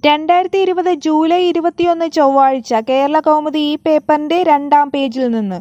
രണ്ടായിരത്തി ഇരുപത് ജൂലൈ ഇരുപത്തിയൊന്ന് ചൊവ്വാഴ്ച കേരള കൗമുദി ഈ പേപ്പറിന്റെ രണ്ടാം പേജിൽ നിന്ന്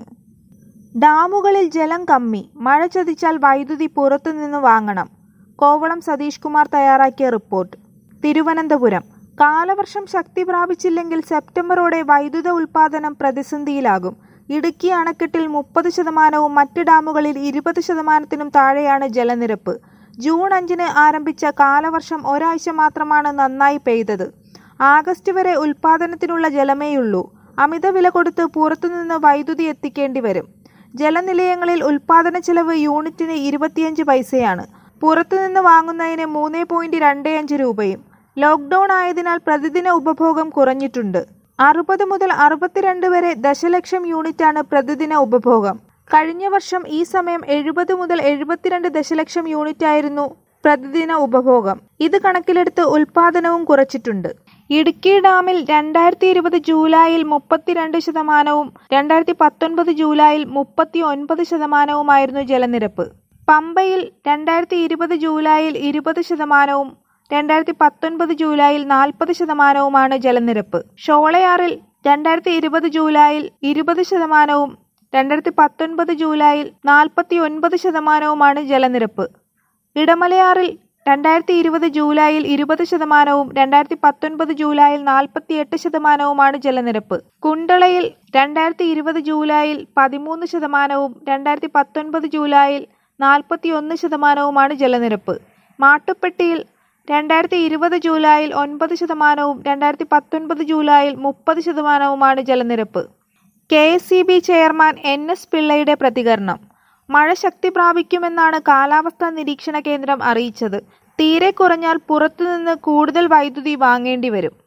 ഡാമുകളിൽ ജലം കമ്മി മഴ ചതിച്ചാൽ വൈദ്യുതി പുറത്തുനിന്ന് വാങ്ങണം കോവളം സതീഷ് കുമാർ തയ്യാറാക്കിയ റിപ്പോർട്ട് തിരുവനന്തപുരം കാലവർഷം ശക്തി പ്രാപിച്ചില്ലെങ്കിൽ സെപ്റ്റംബറോടെ വൈദ്യുത ഉൽപാദനം പ്രതിസന്ധിയിലാകും ഇടുക്കി അണക്കെട്ടിൽ മുപ്പത് ശതമാനവും മറ്റ് ഡാമുകളിൽ ഇരുപത് ശതമാനത്തിനും താഴെയാണ് ജലനിരപ്പ് ജൂൺ അഞ്ചിന് ആരംഭിച്ച കാലവർഷം ഒരാഴ്ച മാത്രമാണ് നന്നായി പെയ്തത് ആഗസ്റ്റ് വരെ ഉൽപാദനത്തിനുള്ള ജലമേയുള്ളൂ അമിത വില കൊടുത്ത് പുറത്തുനിന്ന് വൈദ്യുതി എത്തിക്കേണ്ടി വരും ജലനിലയങ്ങളിൽ ഉൽപാദന ചെലവ് യൂണിറ്റിന് ഇരുപത്തിയഞ്ച് പൈസയാണ് പുറത്തുനിന്ന് വാങ്ങുന്നതിന് മൂന്ന് പോയിന്റ് രണ്ട് അഞ്ച് രൂപയും ലോക്ക്ഡൌൺ ആയതിനാൽ പ്രതിദിന ഉപഭോഗം കുറഞ്ഞിട്ടുണ്ട് അറുപത് മുതൽ അറുപത്തിരണ്ട് വരെ ദശലക്ഷം യൂണിറ്റാണ് പ്രതിദിന ഉപഭോഗം കഴിഞ്ഞ വർഷം ഈ സമയം എഴുപത് മുതൽ എഴുപത്തിരണ്ട് ദശലക്ഷം യൂണിറ്റായിരുന്നു പ്രതിദിന ഉപഭോഗം ഇത് കണക്കിലെടുത്ത് ഉൽപാദനവും കുറച്ചിട്ടുണ്ട് ഇടുക്കി ഡാമിൽ രണ്ടായിരത്തി ഇരുപത് ജൂലൈയിൽ മുപ്പത്തിരണ്ട് ശതമാനവും രണ്ടായിരത്തി പത്തൊൻപത് ജൂലൈയിൽ മുപ്പത്തി ഒൻപത് ശതമാനവുമായിരുന്നു ജലനിരപ്പ് പമ്പയിൽ രണ്ടായിരത്തി ഇരുപത് ജൂലൈയിൽ ഇരുപത് ശതമാനവും രണ്ടായിരത്തി പത്തൊൻപത് ജൂലൈയിൽ നാൽപ്പത് ശതമാനവുമാണ് ജലനിരപ്പ് ഷോളയാറിൽ രണ്ടായിരത്തി ഇരുപത് ജൂലൈയിൽ ഇരുപത് ശതമാനവും രണ്ടായിരത്തി പത്തൊൻപത് ജൂലൈയിൽ നാൽപ്പത്തി ഒൻപത് ശതമാനവുമാണ് ജലനിരപ്പ് ഇടമലയാറിൽ രണ്ടായിരത്തി ഇരുപത് ജൂലൈയിൽ ഇരുപത് ശതമാനവും രണ്ടായിരത്തി പത്തൊൻപത് ജൂലൈയിൽ നാൽപ്പത്തിയെട്ട് ശതമാനവുമാണ് ജലനിരപ്പ് കുണ്ടളയിൽ രണ്ടായിരത്തി ഇരുപത് ജൂലൈയിൽ പതിമൂന്ന് ശതമാനവും രണ്ടായിരത്തി പത്തൊൻപത് ജൂലൈയിൽ നാൽപ്പത്തി ഒന്ന് ശതമാനവുമാണ് ജലനിരപ്പ് മാട്ടുപ്പെട്ടിയിൽ രണ്ടായിരത്തി ഇരുപത് ജൂലൈയിൽ ഒൻപത് ശതമാനവും രണ്ടായിരത്തി പത്തൊൻപത് ജൂലൈയിൽ മുപ്പത് ശതമാനവുമാണ് ജലനിരപ്പ് K S C B chairman N S പിള്ളയുടെ പ്രതികരണം മഴ ശക്തി പ്രാപിക്കുമെന്നാണ് കാലാവസ്ഥാ നിരീക്ഷണ കേന്ദ്രം അറിയിച്ചത് തീരെ കുറഞ്ഞാൽ പുറത്തുനിന്ന് കൂടുതൽ വൈദ്യുതി വാങ്ങേണ്ടി വരും